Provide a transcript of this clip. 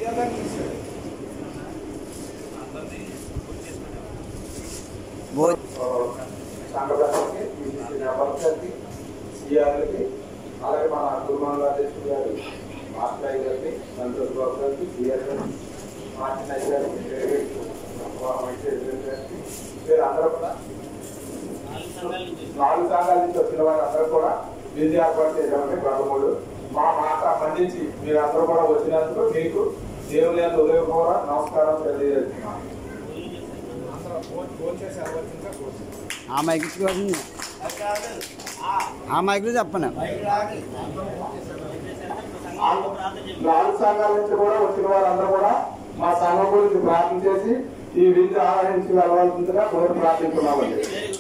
భో సంఘటనకి వ్యాపారానికి సిఆర్లకి అలాగే మన గురుమాన్ అధ్యక్షుడు గారు మాస్టర్ అయ్య గారికి సంతోష్ బాబు గారికి సిఆర్ గారికి మార్టిన్ అయ్య గారికి గారికి మీరు అందరూ కూడా నాలుగు సంఘాల నుంచి వచ్చిన వారందరూ కూడా విందు ఏర్పాటు చేశామండి ప్రభుత్వుడు మా మాట మన్నించి మీరందరూ కూడా వచ్చినందుకు మీకు దేవుని యొక్క ఉదయపూర్వ నమస్కారం తెలియజేస్తున్నాను ఆ మైక్ ఇచ్చుకోవాల్సింది ఆ మైక్లో చెప్పను నాలుగు సంఘాల నుంచి కూడా వచ్చిన వారందరూ కూడా మా సంఘం గురించి ప్రార్థన చేసి ఈ విందు ఆహ్వానించి వెళ్ళవలసిందిగా కోరి ప్రార్థిస్తున్నామండి